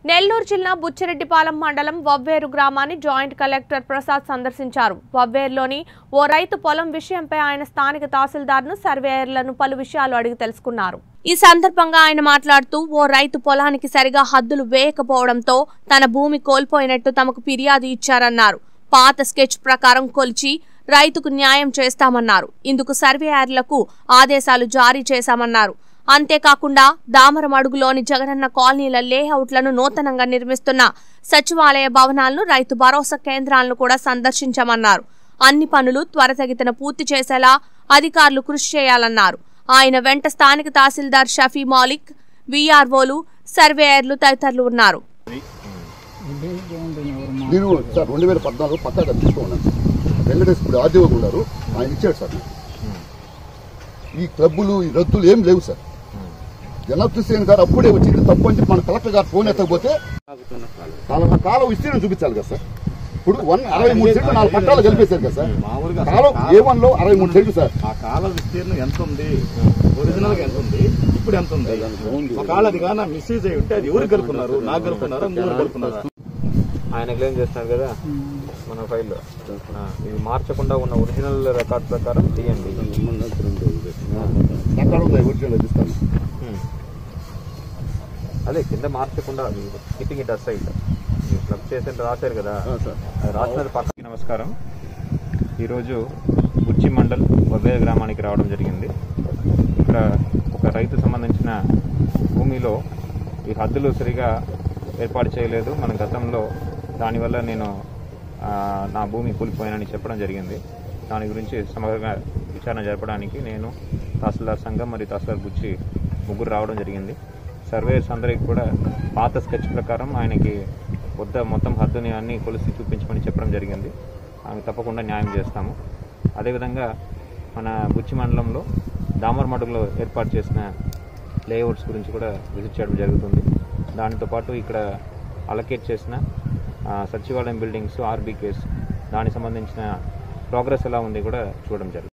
నెల్లూరు జిల్లా బుచ్చిరెడ్డిపాలెం మండలం వవ్వేరు గ్రామాన్ని జాయింట్ కలెక్టర్ ప్రసాద్ సందర్శించారు వవ్వేరులోని ఓ రైతు పొలం విషయంపై ఆయన స్థానిక తహసీల్దార్ను సర్వేయర్లను పలు విషయాలు అడిగి తెలుసుకున్నారు ఈ సందర్భంగా ఆయన మాట్లాడుతూ ఓ రైతు పొలానికి సరిగా హద్దులు వేయకపోవడంతో తన భూమి కోల్పోయినట్టు తమకు ఫిర్యాదు ఇచ్చారన్నారు పాత స్కెచ్ ప్రకారం కొలిచి రైతుకు న్యాయం చేస్తామన్నారు ఇందుకు సర్వేయర్లకు ఆదేశాలు జారీ చేశామన్నారు అంతేకాకుండా దామరమడుగులోని జగనన్న కాలనీల లేఅవుట్లను నూతనంగా నిర్మిస్తున్న సచివాలయ భవనాలను రైతు భరోసా కేంద్రాలను కూడా సందర్శించామన్నారు అన్ని పనులు త్వరితగతిన పూర్తి చేసేలా అధికారులు కృషి చేయాలన్నారు ఆయన వెంట స్థానిక తహసీల్దార్ షఫీ మాలిక్ వీఆర్ఓలు సర్వేయర్లు తదితరులు ఉన్నారు నేను సార్ రెండు వేల పద్నాలుగు పక్కాగా తీసుకున్నాను వెంకటేశ్వరుడు ఆర్డీఓ ఉన్నారు ఆయన ఇచ్చాడు సార్ నాకు. ఈ క్లబ్బులు ఈ రద్దులు ఏం లేవు సార్ జనార్దన్ హుసేన్ గారు అప్పుడే వచ్చింది తప్పు అని చెప్పి మన కలెక్టర్ గారు ఫోన్ ఎత్తకపోతే కాలం కాలం విస్తీర్ణం చూపించాలి కదా సార్ ఇప్పుడు వన్ అరవై మూడు సెంట్లు నాలుగు పట్టాలు కలిపేశారు కదా సార్ మామూలుగా కాలం ఏ వన్ లో అరవై మూడు సెంట్లు సార్ ఆ కాల విస్తీర్ణం ఎంత ఉంది ఒరిజినల్ గా ఎంత ఉంది ఇప్పుడు ఎంత ఉంది ఒకవేళ అది కానీ మిస్యూజ్ అయి ఉంటే అది ఎవరు కలుపుకున్నారు నాకు కలుపుకున్నారు ఇంకొకరు కలుపుకున్నారు ఆయన క్లెయిమ్ చేస్తున్నారు కదా మన ఫైల్లో ఆ, ఇది మార్చకుండా ఉన్న ఒరిజినల్ రికార్డ్ ప్రకారం తీయండి ఎక్కడ ఉంది ఒరిజినల్ ఇస్తాను హ్మ్. అదే కింద మార్చకుండా కీపింగ్ ఇట్ అసైడ్ క్లబ్ చేసి రాశారు కదా సార్ అది రాసినది పక్కకి నమస్కారం ఈరోజు బుచ్చి మండల్ వవ్వేర గ్రామానికి రావడం జరిగింది ఇక్కడ ఒక రైతు సంబంధించిన భూమిలో ఈ హద్దులు సరిగా ఏర్పాటు చేయలేదు మన గతంలో దానివల్ల నేను ఆ, నా భూమి కూలిపోయానని చెప్పడం జరిగింది దాని గురించి సమగ్రంగా విచారణ జరపడానికి నేను తహసీల్దార్ సంఘం మరియు తహసీల్దార్ బుచ్చి ముగ్గురు రావడం జరిగింది సర్వేయర్స్ అందరికి కూడా పాత స్కెచ్ ప్రకారం ఆయనకి వద్ద మొత్తం హద్దుని అన్ని కొలిసి చూపించమని చెప్పడం జరిగింది ఆమె తప్పకుండా న్యాయం చేస్తాము అదేవిధంగా మన బుచ్చి మండలంలో దామర్ మడుగులో ఏర్పాటు చేసిన లేఅవుట్స్ గురించి కూడా విజిట్ చేయడం జరుగుతుంది దానితో పాటు ఇక్కడ అలకేట్ చేసిన ఆ, సచివాలయం బిల్డింగ్స్ ఆర్బీకేస్ దానికి సంబంధించిన ప్రోగ్రెస్ ఎలా ఉంది కూడా చూడడం జరుగుతుంది